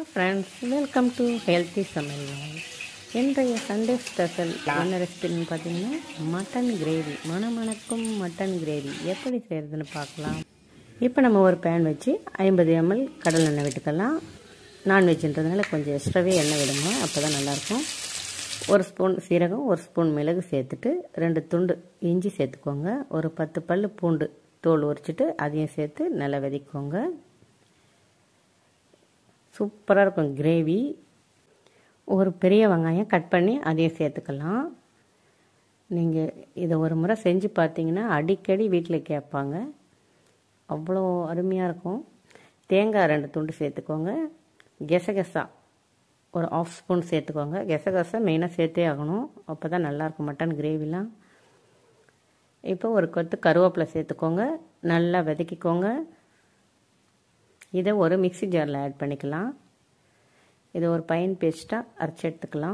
friends welcome to healthy சமையல் இன்றைய Sunday special என்ன ரெசிபின்னு பார்த்தீங்கன்னா மட்டன் கிரேவி மணமணக்கும் மட்டன் கிரேவி எப்படி செய்கிறதுன்னு பார்க்கலாம் இப்போ நம்ம ஒரு பேன் வச்சு ஐம்பது எம்எல் கடல் எண்ணெய் விட்டுக்கலாம் நான்வெஜ்ன்றதுனால கொஞ்சம் எக்ஸ்ட்ராவே எண்ணெய் விடுங்க அப்போ தான் நல்லாயிருக்கும் ஒரு ஸ்பூன் சீரகம் ஒரு ஸ்பூன் மிளகு சேர்த்துட்டு ரெண்டு துண்டு இஞ்சி சேர்த்துக்கோங்க ஒரு பத்து பல் பூண்டு தோல் உரிச்சிட்டு அதையும் சேர்த்து நல்லா வெதிக்கோங்க சூப்பராக இருக்கும் கிரேவி ஒரு பெரிய வெங்காயம் கட் பண்ணி அதையும் சேர்த்துக்கலாம் நீங்கள் இதை ஒரு முறை செஞ்சு பார்த்தீங்கன்னா அடிக்கடி வீட்டில் கேட்பாங்க அவ்வளோ அருமையாக இருக்கும் தேங்காய் ரெண்டு துண்டு சேர்த்துக்கோங்க கெசகெசா ஒரு ஆஃப் ஸ்பூன் சேர்த்துக்கோங்க கெசகெசா மெயினாக சேர்த்தே ஆகணும் அப்போ தான் நல்லாயிருக்கும் மட்டன் கிரேவிலாம் இப்போ ஒரு கொத்து கருவேப்பிலை சேர்த்துக்கோங்க நல்லா வதக்கிக்கோங்க இதை ஒரு மிக்சி ஜாரில் ஆட் பண்ணிக்கலாம் இதை ஒரு பைன் பேஸ்ட்டாக அரைச்சி எடுத்துக்கலாம்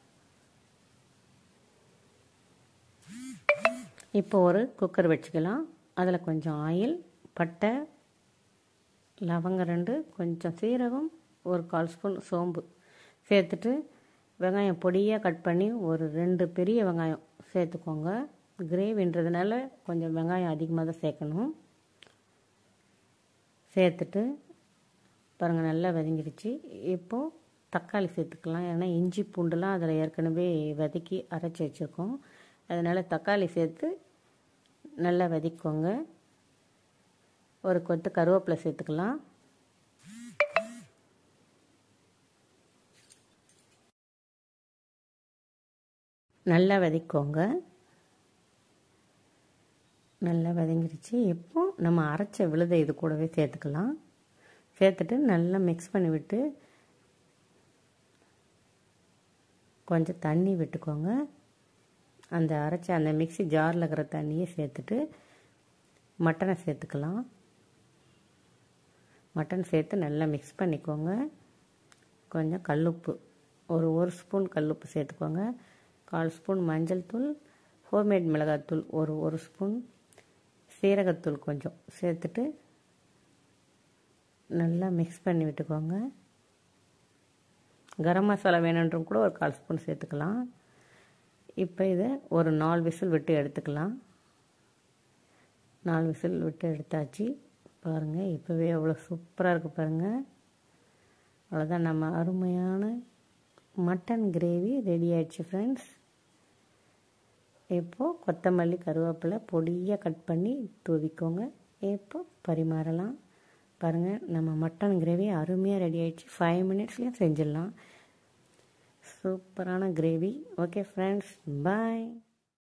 இப்போ ஒரு குக்கர் வச்சுக்கலாம் அதில் கொஞ்சம் ஆயில் பட்டை லவங்கம் ரெண்டு கொஞ்சம் சீரகம் ஒரு கால் ஸ்பூன் சோம்பு சேர்த்துட்டு வெங்காயம் பொடியாக கட் பண்ணி ஒரு ரெண்டு பெரிய வெங்காயம் சேர்த்துக்கோங்க கிரேவின்றதுனால கொஞ்சம் வெங்காயம் அதிகமாக தான் சேர்க்கணும் சேர்த்துட்டு பாருங்கள் நல்லா வதங்கிடுச்சு இப்போது தக்காளி சேர்த்துக்கலாம் ஏன்னா இஞ்சி பூண்டுலாம் அதில் ஏற்கனவே வதக்கி அரைச்சி வச்சுருக்கோம் அதனால் தக்காளி சேர்த்து நல்லா வதக்கிக்கோங்க ஒரு கொத்து கருவேப்பிலை சேர்த்துக்கலாம் நல்லா வதக்கிக்கோங்க நல்லா வதங்கிருச்சு இப்போ நம்ம அரைச்ச விழுதை இது கூடவே சேர்த்துக்கலாம் சேர்த்துட்டு நல்லா மிக்ஸ் பண்ணி விட்டு கொஞ்சம் தண்ணி விட்டுக்கோங்க அந்த அரைச்ச அந்த மிக்சி ஜாரில் இருக்கிற தண்ணியை சேர்த்துட்டு மட்டனை சேர்த்துக்கலாம் மட்டன் சேர்த்து நல்லா மிக்ஸ் பண்ணிக்கோங்க கொஞ்சம் கல்லுப்பு ஒரு ஒரு ஸ்பூன் கல்லுப்பு சேர்த்துக்கோங்க கால் ஸ்பூன் மஞ்சள் தூள் ஹோம்மேட் மிளகாத்தூள் ஒரு ஒரு ஸ்பூன் சீரகத்தூள் கொஞ்சம் சேர்த்துட்டு நல்லா மிக்ஸ் பண்ணி விட்டுக்கோங்க கரம் மசாலா வேணுன்றும் கூட ஒரு கால் ஸ்பூன் சேர்த்துக்கலாம் இப்போ இதை ஒரு நாலு விசில் விட்டு எடுத்துக்கலாம் நாலு விசில் விட்டு எடுத்தாச்சு பாருங்கள் இப்போவே எவ்வளோ சூப்பராக இருக்குது பாருங்கள் அவ்வளோதான் நம்ம அருமையான மட்டன் கிரேவி ரெடி ஆயிடுச்சு ஃப்ரெண்ட்ஸ் இப்போது கொத்தமல்லி கருவேப்பிலை பொடியாக கட் பண்ணி தூவிக்கோங்க இப்போ பரிமாறலாம் பாருங்கள் நம்ம மட்டன் கிரேவி அருமையாக ரெடி ஆகிடுச்சு ஃபைவ் மினிட்ஸ்லேயும் செஞ்சிடலாம் சூப்பரான கிரேவி ஓகே ஃப்ரெண்ட்ஸ் பாய்